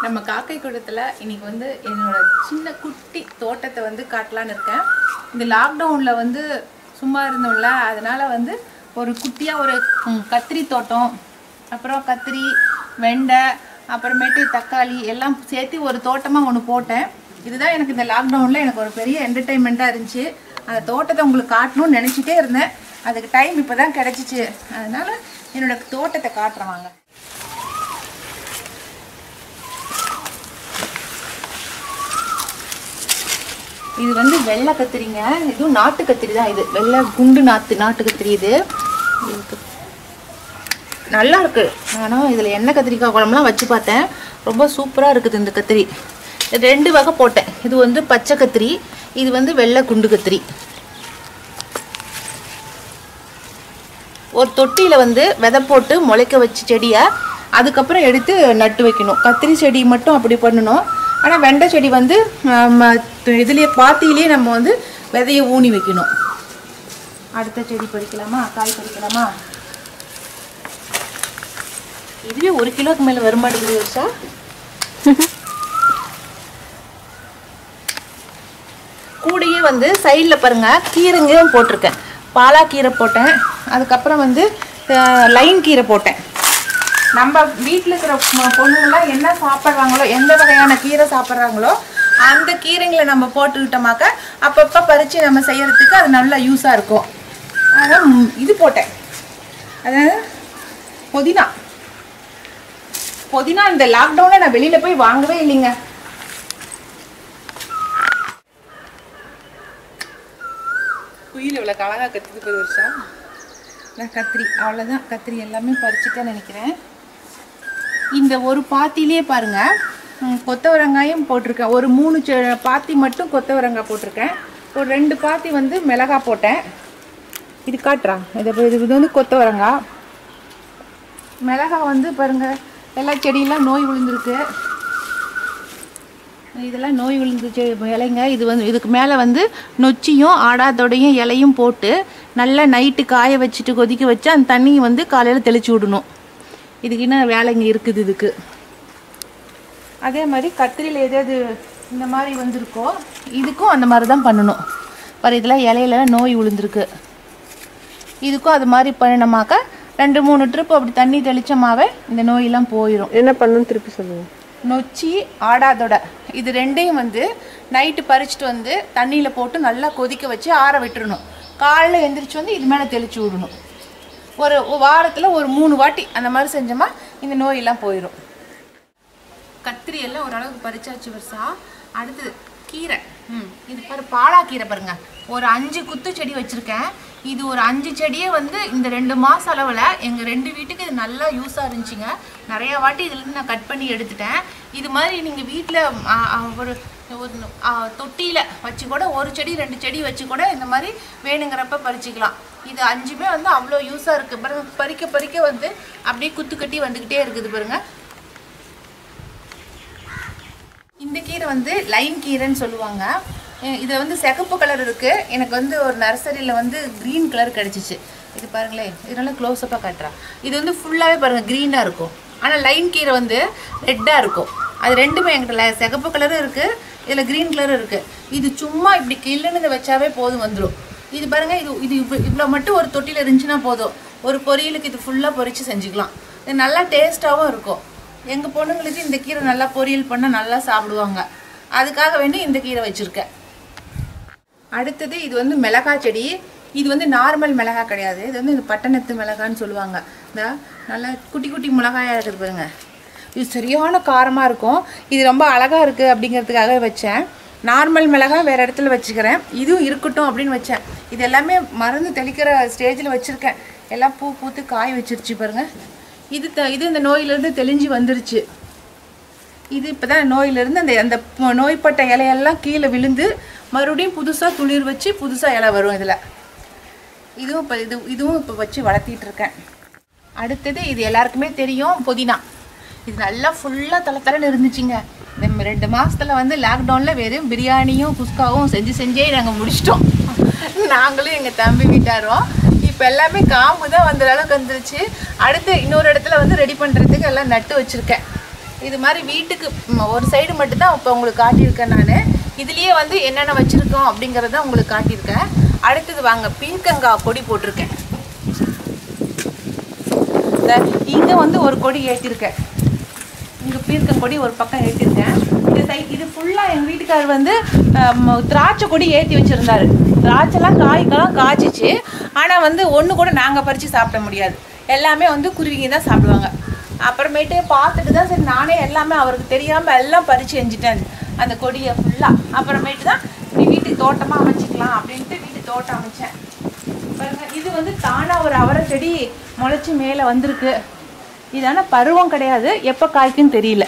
நம்ம காக்கை கூடத்தில் இன்னைக்கு வந்து என்னோட சின்ன குட்டி தோட்டத்தை வந்து காட்டலான்னு இருக்கேன் இந்த லாக்டவுனில் வந்து சும்மா இருந்தோம்ல அதனால வந்து ஒரு குட்டியாக ஒரு ம், கத்திரி தோட்டம் அப்புறம் கத்திரி வெண்டை அப்புறமேட்டு தக்காளி எல்லாம் சேர்த்து ஒரு தோட்டமாக ஒன்று போட்டேன் இதுதான் எனக்கு இந்த லாக்டவுனில் எனக்கு ஒரு பெரிய என்டர்டெயின்மெண்ட்டாக இருந்துச்சு அந்த தோட்டத்தை உங்களுக்கு காட்டணும்னு நினச்சிட்டே இருந்தேன் அதுக்கு டைம் இப்போ தான் கிடச்சிச்சு அதனால என்னோட தோட்டத்தை காட்டுறேன் வாங்க இது வந்து வெள்ளை கத்திரிங்க இதுவும் நாட்டு கத்திரி தான் இது வெள்ளை குண்டு நாத்து நாட்டு கத்திரி இது இதுக்கு நல்லா இருக்கு நானும் இதில் எண்ணெய் கத்திரிக்காய் குழம்புலாம் வச்சு பார்த்தேன் ரொம்ப சூப்பராக இருக்குது இந்த கத்திரி இது ரெண்டு வகை போட்டேன் இது வந்து பச்சை கத்திரி இது வந்து வெள்ளை குண்டு கத்திரி ஒரு தொட்டியில் வந்து விதை போட்டு முளைக்க வச்சு செடியை அதுக்கப்புறம் எடுத்து நட்டு வைக்கணும் கத்திரி செடி மட்டும் அப்படி பண்ணணும் ஆனால் வெண்டை செடி வந்து நம்ம இதுலேயே பாத்தியிலேயே நம்ம வந்து விதையை ஊனி வைக்கணும் அடுத்த செடி பறிக்கலாமா காய் பறிக்கலாமா இதுவே ஒரு கிலோக்கு மேலே வருமாட்டேங்குது வருஷா கூடையே வந்து சைடில் பாருங்க கீரைங்கும் போட்டிருக்கேன் பாலாக்கீரை போட்டேன் அதுக்கப்புறம் வந்து அஹ், லைன் கீரை போட்டேன் நம்ம வீட்டில் இருக்கிற பொ- பொண்ணுங்களாம் என்ன சாப்பிட்றாங்களோ எந்த வகையான கீரை சாப்பிட்றாங்களோ அந்த கீரைங்களை நம்ம போட்டுக்கிட்டோமாக்க அப்பப்போ பறித்து நம்ம செய்யறதுக்கு அது நல்லா யூஸாக இருக்கும் அதான் ம், இது போட்டேன் அதாவது புதினா புதினா இந்த லாக்டவுனில் நான் வெளியில் போய் வாங்கவே இல்லைங்க குயில் இவ்வளோ கலகா கற்றுக்கு போய் வருஷா நான் கத்திரி அவ்வளோதான் கத்திரி எல்லாமே பறிச்சுட்டேன்னு நினைக்கிறேன் இந்த ஒரு பாத்திலே பாருங்க ம், கொத்தவரங்காயும் போட்டிருக்கேன் ஒரு மூணு செ- பாத்தி மட்டும் கொத்தவரங்காய் போட்டிருக்கேன் ஒரு ரெண்டு பாத்தி வந்து மிளகாய் போட்டேன் இது காட்டுறா இது இது இது வந்து கொத்தவரங்காய் மிளகாய் வந்து பாருங்க எல்லா செடியெல்லாம் நோய் விழுந்திருக்கு இதெல்லாம் நோய் விழுந்துச்சு இலைங்க இது வந்து இதுக்கு மேலே வந்து நொச்சியும் ஆடாதோடையும் இலையும் போட்டு நல்லா நைட்டு காய வச்சுட்டு கொதிக்க வச்சு அந்த தண்ணியை வந்து காலையில் தெளிச்சு விடணும் இதுக்கு என்ன வேலைங்க இருக்குது இதுக்கு அதே மாதிரி கத்திரியில் எதாவது இந்த மாதிரி வந்திருக்கோ இதுக்கும் அந்த மாதிரி தான் பண்ணணும் பாரு இதெல்லாம் இலையில நோய் விழுந்திருக்கு இதுக்கும் அது மாதிரி பண்ணினோமாக்க ரெண்டு மூணு ட்ரிப் அப்படி தண்ணி தெளிச்சமாவே இந்த நோயெல்லாம் போயிடும் என்ன பண்ணணும் திருப்பி சொல்லுங்க நொச்சி ஆடாதொடை இது ரெண்டையும் வந்து நைட்டு பறிச்சுட்டு வந்து தண்ணியில் போட்டு நல்லா கொதிக்க வச்சு ஆற விட்டுறணும் காலைல எந்திரிச்சு வந்து இது மேலே தெளிச்சு விடணும் ஒரு வாரத்தில் ஒரு மூணு வாட்டி அந்த மாதிரி செஞ்சோமா இந்த நோயெல்லாம் போயிடும் கத்திரி எல்லாம் ஓரளவுக்கு பறிச்சாச்சு வருஷா அடுத்தது கீரை ம் இது பாரு பாலாக்கீரை பாருங்க ஒரு அஞ்சு குத்து செடி வச்சுருக்கேன் இது ஒரு அஞ்சு செடியே வந்து இந்த ரெண்டு மாதம் அளவில் எங்கள் ரெண்டு வீட்டுக்கு இது நல்லா யூஸாக இருந்துச்சுங்க நிறைய வாட்டி இதுலேருந்து நான் கட் பண்ணி எடுத்துட்டேன் இது மாதிரி நீங்கள் வீட்டில் ஒரு ஒரு தொட்டியில் வச்சு கூட ஒரு செடி ரெண்டு செடி வச்சு கூட இந்த மாதிரி வேணுங்கிறப்ப பறிச்சுக்கலாம் இது அஞ்சுமே வந்து அவ்வளோ யூஸாக இருக்குது பாருங்க பறிக்க பறிக்க வந்து அப்படியே குத்து கட்டி வந்துக்கிட்டே இருக்குது பாருங்கள் இந்த கீரை வந்து லைன் கீரைன்னு சொல்லுவாங்க இது வந்து சிகப்பு கலர் இருக்கு எனக்கு வந்து ஒரு நர்சரியில் வந்து க்ரீன் கலர் கிடச்சிச்சு இது பாருங்களேன் இது நல்லா க்ளோஸ்அப்பாக காட்டுறா இது வந்து ஃபுல்லாகவே பாருங்கள் க்ரீனாக இருக்கும் ஆனால் லைன் கீரை வந்து ரெட்டாக இருக்கும் அது ரெண்டுமே என்கிட்ட ல- சிகப்பு கலரும் இருக்குது இதில் க்ரீன் கலரும் இருக்குது இது சும்மா இப்படி கில்லுன்னு வச்சாவே போதும் வந்துடும் இது பாருங்க இது இது இவ்வளோ இவ்வளோ மட்டும் ஒரு தொட்டியில் இருந்துச்சுன்னா போதும் ஒரு பொரியலுக்கு இது ஃபுல்லாக பொரிச்சு செஞ்சுக்கலாம் இது நல்லா டேஸ்ட்டாகவும் இருக்கும் எங்கள் பொண்ணுங்களுக்கு இந்த கீரை நல்லா பொரியல் பண்ணால் நல்லா சாப்பிடுவாங்க அதுக்காக வேண்டி இந்த கீரை வச்சுருக்கேன் அடுத்தது இது வந்து மிளகாய் செடி இது வந்து நார்மல் மிளகாய் கிடையாது இது வந்து இந்த பட்டணத்து மிளகான்னு சொல்லுவாங்க இந்த நல்லா குட்டி குட்டி மிளகாயாக இருக்குது பாருங்க இது சரியான காரமாக இருக்கும் இது ரொம்ப அழகாக இருக்குது அப்படிங்கிறதுக்காக வச்சேன் நார்மல் மிளகாய் வேறு இடத்துல வச்சுக்கிறேன் இதுவும் இருக்கட்டும் அப்படின்னு வச்சேன் இது எல்லாமே மருந்து தெளிக்கிற ஸ்டேஜில் வச்சுருக்கேன் எல்லாம் பூ பூத்து காய் வச்சிருச்சு பாருங்க இது த இது இந்த நோயிலேருந்து தெளிஞ்சு வந்துருச்சு இது இப்போ தான் நோயிலிருந்து அந்த அந்த ப- நோய்பட்ட இலையெல்லாம் கீழே விழுந்து மறுபடியும் புதுசாக துளிர் வச்சு புதுசாக இலை வரும் இதில் இதுவும் இப்போ இது இதுவும் இப்போ வச்சு வளர்த்திட்டு இருக்கேன் அடுத்தது இது எல்லாருக்குமே தெரியும் புதினா இது நல்லா ஃபுல்லாக தலை தலைன்னு இருந்துச்சுங்க இந்த ரெண்டு மாசத்துல வந்து லாக்டவுனில் வெறும் பிரியாணியும் குஸ்காவும் செஞ்சு செஞ்சே நாங்கள் முடிச்சிட்டோம் நாங்களும் எங்கள் தம்பி வீட்டாரும் இப்போ எல்லாமே காம்பு தான் வந்த அளவுக்கு வந்துருச்சு அடுத்து இன்னொரு இடத்துல வந்து ரெடி பண்ணுறதுக்கு எல்லாம் நட்டு வச்சுருக்கேன் இது மாதிரி வீட்டுக்கு ம், ஒரு சைடு மட்டும்தான் இப்போ உங்களுக்கு காட்டியிருக்கேன் நான் இதுலேயே வந்து என்னென்ன வச்சுருக்கோம் அப்படிங்கிறத உங்களுக்கு காட்டியிருக்கேன் அடுத்தது வாங்க பீர்க்கங்காய் கொடி போட்டிருக்கேன் இங்கே வந்து ஒரு கொடி ஏற்றிருக்கேன் இங்கே பீர்க்கங்கொடி ஒரு பக்கம் ஏற்றிருக்கேன் இது சை இது ஃபுல்லாக எங்கள் வீட்டுக்காரர் வந்து ஆம், திராட்சை கொடி ஏற்றி வச்சுருந்தாரு திராட்சைலாம் காய்க்கெல்லாம் காய்ச்சிச்சு ஆனால் வந்து ஒன்று கூட நாங்கள் பறித்து சாப்பிட முடியாது எல்லாமே வந்து குருவிங்க தான் சாப்பிடுவாங்க அப்புறமேட்டு பார்த்துட்டு தான் சரி நானே எல்லாமே அவருக்கு தெரியாமல் எல்லாம் பறித்து எஞ்சிட்டேன் அந்த கொடியை ஃபுல்லாக அப்புறமேட்டு தான் இப்படி வீட்டுக்கு தோட்டமாக அமைச்சிக்கலாம் அப்படின்ட்டு வீட்டு தோட்டம் அமைச்சேன் பாருங்க இது வந்து தானா ஒரு அவரை செடி முளைச்சி மேலே வந்திருக்கு இதான பருவம் கிடையாது எப்போ காய்க்குன்னு தெரியல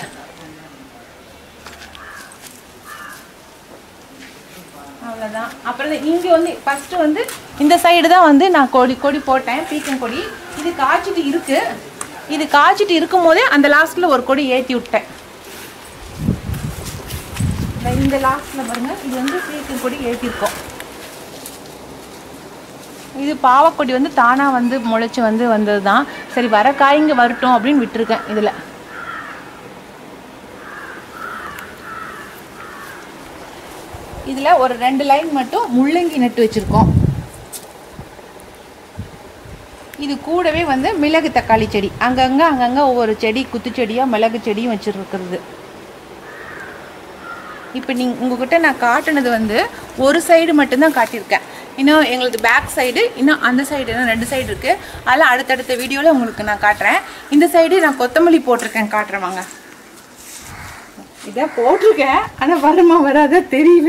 அவ்வளோதான் அப்புறம் இங்கே வந்து ஃபஸ்ட்டு வந்து இந்த சைடு தான் வந்து நான் கொடி கொடி போட்டேன் பீக்கன் கொடி இது காய்ச்சிட்டு இருக்கு இது காய்ச்சிட்டு இருக்கும் போதே அந்த லாஸ்ட்டில் ஒரு கொடி ஏற்றி விட்டேன் இந்த- இந்த லாஸ்ட்டில் பாருங்க இது வந்து பீக்கன் கொடி ஏற்றிருக்கோம் இது பாவக்கொடி வந்து தானாக வந்து முளைச்சி வந்து வந்தது தான் சரி வர காய்ங்க வரட்டும் அப்படின்னு விட்டுருக்கேன் இதில் இதில் ஒரு ரெண்டு லைன் மட்டும் முள்ளங்கி நட்டு வச்சுருக்கோம் இது கூடவே வந்து மிளகு தக்காளி செடி அங்கங்கே அங்கங்கே ஒவ்வொரு செடி குத்துச்செடியாக மிளகு செடியும் வச்சுருக்கிறது இப்போ நீங்க உங்ககிட்ட நான் காட்டுனது வந்து ஒரு சைடு மட்டும்தான் காட்டியிருக்கேன் இன்னும் எங்களுக்கு பேக் சைடு இன்னும் அந்த சைடு இன்னும் ரெண்டு சைடு இருக்குது அதெல்லாம் அடுத்தடுத்த வீடியோவில் உங்களுக்கு நான் காட்டுறேன் இந்த சைடு நான் கொத்தமல்லி போட்டிருக்கேன் காட்டுறேன் வாங்க இதான் போட்டிருக்கேன் ஆனால் வருமா வராதா தெரியல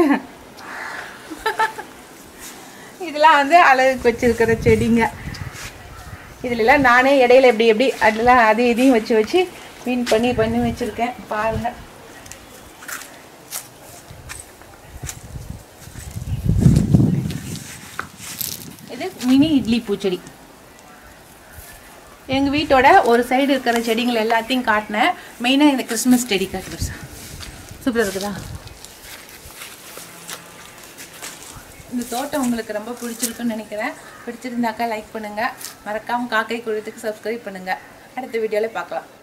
இதெல்லாம் வந்து அழகுக்கு வச்சிருக்கிற செடிங்க இதுலலாம் நானே இடையில எப்படி எப்படி அதெல்லாம் அது இதையும் வச்சு வச்சு மீன் பண்ணி பண்ணி வச்சுருக்கேன் பாருங்கள் இது மினி இட்லி பூச்செடி எங்கள் வீட்டோட ஒரு சைடு இருக்கிற செடிகள் எல்லாத்தையும் காட்டினேன் மெயினாக இந்த கிறிஸ்மஸ் செடி காட்டுறேன் சார் சூப்பராக இருக்குதா இந்த தோட்டம் உங்களுக்கு ரொம்ப பிடிச்சிருக்குன்னு நினைக்கிறேன் பிடிச்சிருந்தாக்கா லைக் பண்ணுங்கள் மறக்காமல் காக்கை குழுத்துக்கு சப்ஸ்கிரைப் பண்ணுங்கள் அடுத்த வீடியோவில் பார்க்கலாம்